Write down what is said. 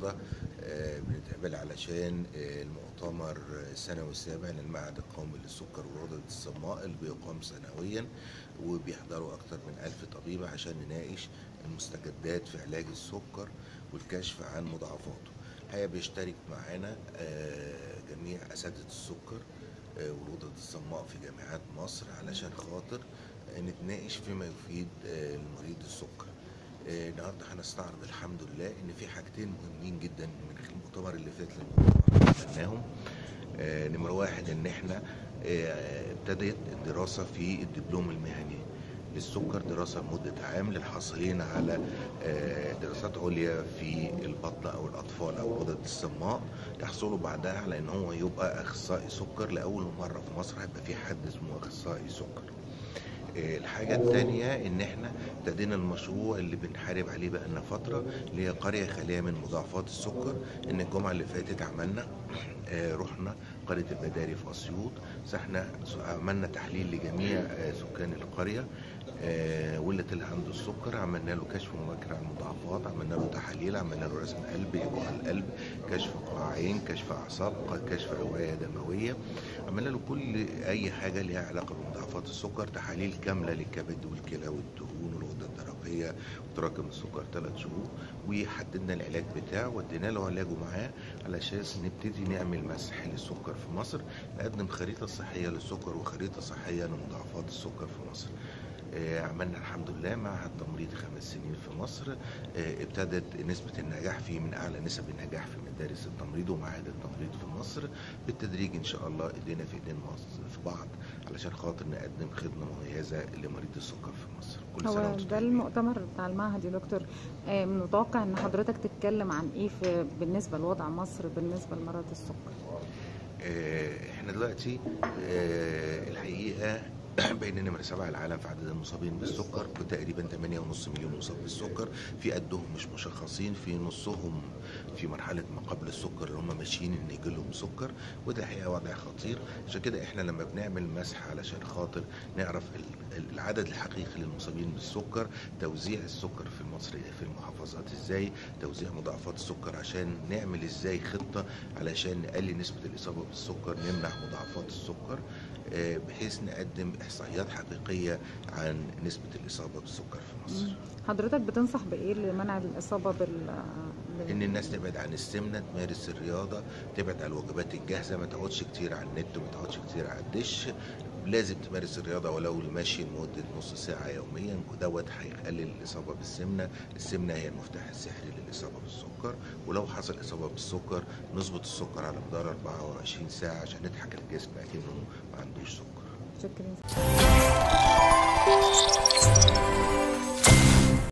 النهارده آه، بنتقابل علشان آه، المؤتمر السنوي السابع للمعهد القومي للسكر والغدد الصماء اللي بيقام سنويا وبيحضروا أكثر من ألف طبيب عشان نناقش المستجدات في علاج السكر والكشف عن مضاعفاته. الحقيقة بيشترك معانا آه، جميع أساتذة السكر آه، والغدد الصماء في جامعات مصر علشان خاطر آه، نتناقش فيما يفيد آه، المريض السكر. آه، النهارده هنستعرض الحمد لله ان في حاجتين مهمين جدا من المؤتمر اللي فات للمؤتمر اللي عملناهم آه، نمرة واحد ان احنا آه، ابتدت الدراسة في الدبلوم المهني للسكر دراسة لمدة عام للحاصلين على آه، دراسات عليا في البطن أو الأطفال أو الغدد الصماء يحصلوا بعدها على إن هو يبقى أخصائي سكر لأول مرة في مصر هيبقى في حد اسمه أخصائي سكر. آه، الحاجة التانية إن إحنا ابتدينا المشروع اللي بنحارب عليه بقالنا فترة اللي هي قرية خالية من مضاعفات السكر إن الجمعة اللي فاتت عملنا آه، رحنا قرية البداري في أسيوط احنا عملنا تحليل لجميع آه، سكان القرية آه، واللي طلع عنده السكر عملنا له كشف مبكر عن المضاعفات عملنا له تحاليل عملنا له رسم قلب ايقاع القلب كشف قاعين كشف اعصاب كشف روايه دمويه عملنا له كل اي حاجه ليها علاقه بمضاعفات السكر تحاليل كامله للكبد والكلى والدهون والغده الدرقيه وتراكم السكر ثلاث شهور وحددنا العلاج بتاعه ودينا له علاجه معاه على اساس نبتدي نعمل مسح للسكر في مصر نقدم خريطه صحيه للسكر وخريطه صحيه لمضاعفات السكر في مصر آه، عملنا الحمد لله معهد تمريض خمس سنين في مصر آه، ابتدت نسبة النجاح فيه من أعلى نسب النجاح في مدارس التمريض ومعاهد التمريض في مصر بالتدريج إن شاء الله إيدينا في إيدين مصر في بعض علشان خاطر نقدم خدمة مميزة لمريض السكر في مصر كل سنة هو وانتم ده طيبين. المؤتمر بتاع المعهد يا دكتور آه، متوقع ان حضرتك تتكلم عن ايه في بالنسبه لوضع مصر بالنسبه لمرض السكر آه، احنا دلوقتي آه، الحقيقه بين نمرة سبعة العالم في عدد المصابين بالسكر بتقريبا 8.5 مليون مصاب بالسكر في قدهم مش مشخصين في نصهم في مرحلة ما قبل السكر اللي هم ماشيين ان يجي لهم سكر وده الحقيقة وضع خطير عشان كده احنا لما بنعمل مسح علشان خاطر نعرف ال- ال- العدد الحقيقي للمصابين بالسكر توزيع السكر في مصر في المحافظات ازاي توزيع مضاعفات السكر عشان نعمل ازاي خطة علشان نقلل نسبة الإصابة بالسكر نمنع مضاعفات السكر آه، بحيث نقدم إحصائيات حقيقية عن نسبة الإصابة بالسكر في مصر حضرتك بتنصح بايه لمنع الاصابه بال بال- إن الناس تبعد عن السمنة تمارس الرياضة تبعد عن الوجبات الجاهزة ما تقعدش كتير على النت وما تقعدش كتير على الدش لازم تمارس الرياضة ولو المشي لمدة نص ساعة يوميا ودوت هيقلل الإصابة بالسمنة السمنة هي المفتاح السحري للإصابة بالسكر ولو حصل إصابة بالسكر نظبط السكر على مدار 24 ساعة عشان نضحك الجسم أكنه ما عندوش سكر شكرا